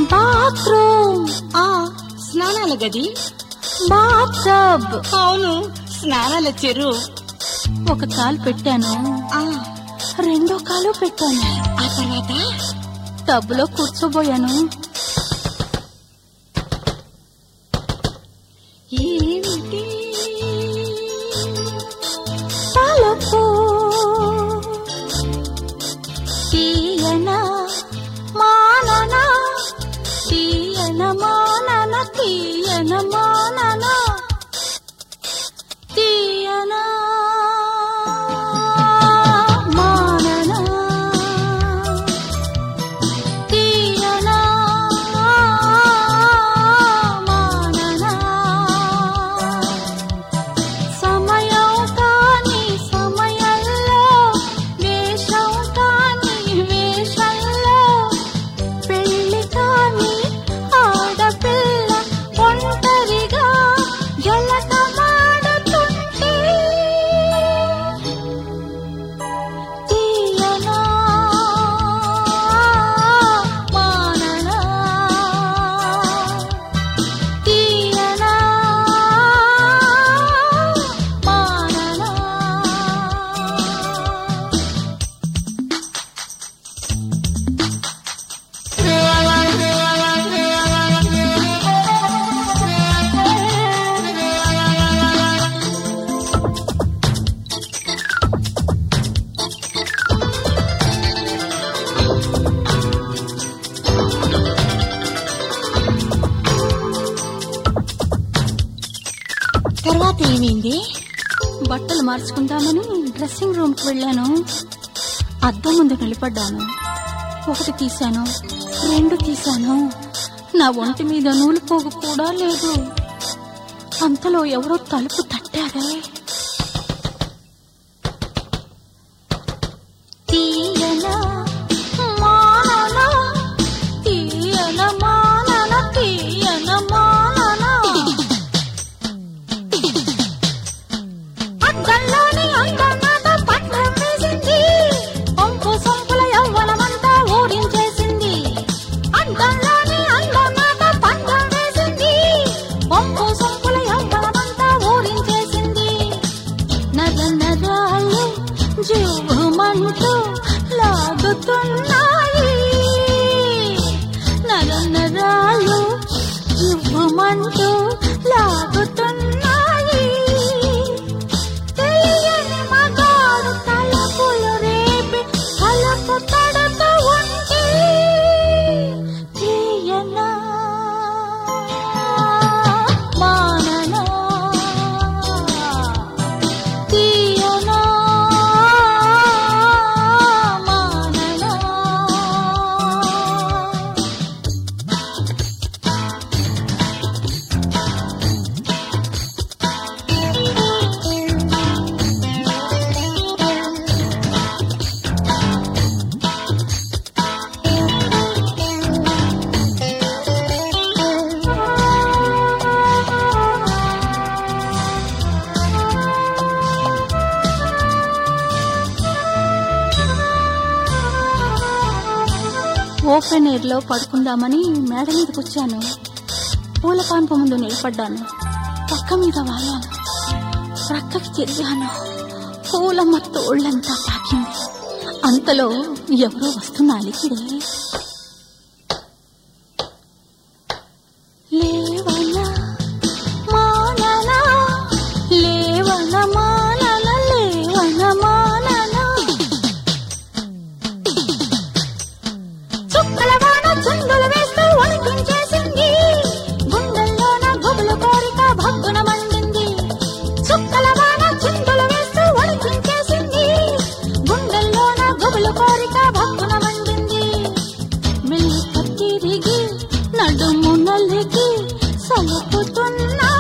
bathroom ఆ స్నానాల గది బాత్ టబ్ అవును స్నానాల చెరువు ఒక కాలు పెట్టాను ఆ రెండో కాలు పెట్టాను ఆ తర్వాత టబ్బులో కూర్చోబోయాను ఏమిటి తలుపు తీయన మానన తీయన మానన తీయన మానన తీయన మానన తీయన మానన సమయం కాని సమయంలో వేషం కాని వేషంలో పెళ్లి కాని ఆడపిల్ల ఒంటరిగా జలకమాడుతుంటే తీయనా మాననా తీయనా మాననా తర్వాత ఏమైంది బట్టలు మార్చుకుందామని డ్రెస్సింగ్ రూమ్ కి వెళ్ళాను అద్దం ముందు నిలబడ్డాను ఒకటి తీశాను రెండు తీశాను నా ఒంటి మీద నూలు పోగు కూడా లేదు అంతలో ఎవరో తలుపు తట్టారే తీయన మానన తీయన మానన తీయన మానన అద్దంలోని అందనాట పట్టం వేసింది పంపు సొంపుల యవ్వనమంతా ఊరించేసింది అద్దంలోని అందనాట పట్టం వేసింది పంపు సొంపుల యవ్వనమంతా ఊరించేసింది నర నరాలు జీవమంటూ లాగుతున్నాయి నర నరాలు జీవమంటూ లాగుతున్నాయి తెలియని మగాడు తలపులు రేపి తలపు తడత ఉంటే తీయనా మాననా తీయనా మాననా ఓపెన్ ఎయిర్ లో పడుకుందామని మేడ మీదకి వచ్చాను పూల పాన్పు ముందు నిలబడ్డాను పక్క మీద వాలాను ప్రక్కకి తిరిగాను పూల మత్తు ఒళ్ళంతా తాకింది అంతలో ఎవరో వస్తున్న అలికిడే లేవనా మాననా లేవన మానన లేవన మానన చుక్కల వాన చుందులు వేస్తూ వణికించేసింది గుండెల్లోన గుబులు కోరిక భగ్గున మండింది చుక్కల వాన చుందులు వేస్తూ వణికించేసింది గుండెల్లోన గుబులు కోరిక భగ్గున మండింది మెల్లిక తిరిగి నడుము నలిగి సలుపుతున్నా